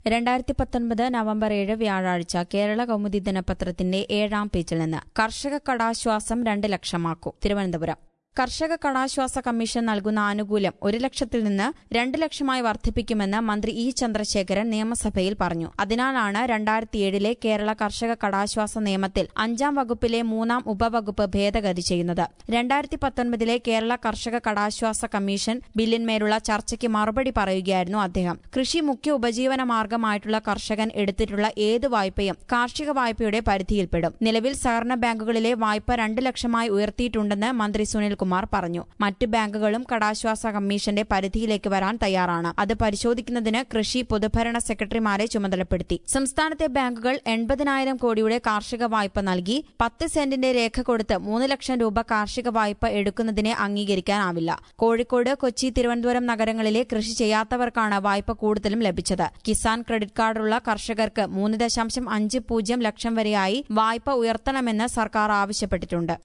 രണ്ടായിരത്തി പത്തൊൻപത് നവംബർ ഏഴ് വ്യാഴാഴ്ച കേരള കൗമുദി ദിനപത്രത്തിന്റെ ഏഴാം പേജിൽ നിന്ന് കർഷക കടാശ്വാസം രണ്ട് ലക്ഷമാക്കും തിരുവനന്തപുരം കർഷക കടാശ്വാസ കമ്മീഷൻ നൽകുന്ന ആനുകൂല്യം ഒരു ലക്ഷത്തിൽ നിന്ന് രണ്ട് ലക്ഷമായി വർദ്ധിപ്പിക്കുമെന്ന് മന്ത്രി ഇ ചന്ദ്രശേഖരൻ നിയമസഭയിൽ പറഞ്ഞു അതിനാലാണ് രണ്ടായിരത്തിയേഴിലെ കേരള കർഷക കടാശ്വാസ നിയമത്തിൽ അഞ്ചാം വകുപ്പിലെ മൂന്നാം ഉപവകുപ്പ് ഭേദഗതി ചെയ്യുന്നത് രണ്ടായിരത്തി പത്തൊൻപതിലെ കേരള കർഷക കടാശ്വാസ കമ്മീഷൻ ബില്ലിന്മേലുള്ള ചർച്ചയ്ക്ക് മറുപടി പറയുകയായിരുന്നു അദ്ദേഹം കൃഷി മുഖ്യ ഉപജീവന മാർഗമായിട്ടുള്ള കർഷകൻ എടുത്തിട്ടുള്ള ഏത് വായ്പയും കാർഷിക വായ്പയുടെ പരിധിയിൽപ്പെടും നിലവിൽ സഹകരണ ബാങ്കുകളിലെ വായ്പ രണ്ട് ലക്ഷമായി ഉയർത്തിയിട്ടുണ്ടെന്ന് മന്ത്രി സുനിൽകുമാർ പറഞ്ഞു മറ്റു ബാങ്കുകളും കടാശ്വാസ കമ്മീഷന്റെ പരിധിയിലേക്ക് വരാൻ തയ്യാറാണ് അത് പരിശോധിക്കുന്നതിന് കൃഷി പൊതുഭരണ സെക്രട്ടറിമാരെ ചുമതലപ്പെടുത്തി സംസ്ഥാനത്തെ ബാങ്കുകൾ എൺപതിനായിരം കോടിയുടെ കാർഷിക വായ്പ നൽകി പത്ത് സെന്റിന്റെ രേഖ കൊടുത്ത് മൂന്ന് ലക്ഷം രൂപ കാർഷിക വായ്പ എടുക്കുന്നതിനെ അംഗീകരിക്കാനാവില്ല കോഴിക്കോട് കൊച്ചി തിരുവനന്തപുരം നഗരങ്ങളിലെ കൃഷി ചെയ്യാത്തവർക്കാണ് വായ്പ കൂടുതലും ലഭിച്ചത് കിസാൻ ക്രെഡിറ്റ് കാർഡുള്ള കർഷകർക്ക് മൂന്ന് ദശാംശം അഞ്ച് പൂജ്യം ലക്ഷം വരെയായി വായ്പ ഉയർത്തണമെന്ന് സർക്കാർ ആവശ്യപ്പെട്ടിട്ടുണ്ട്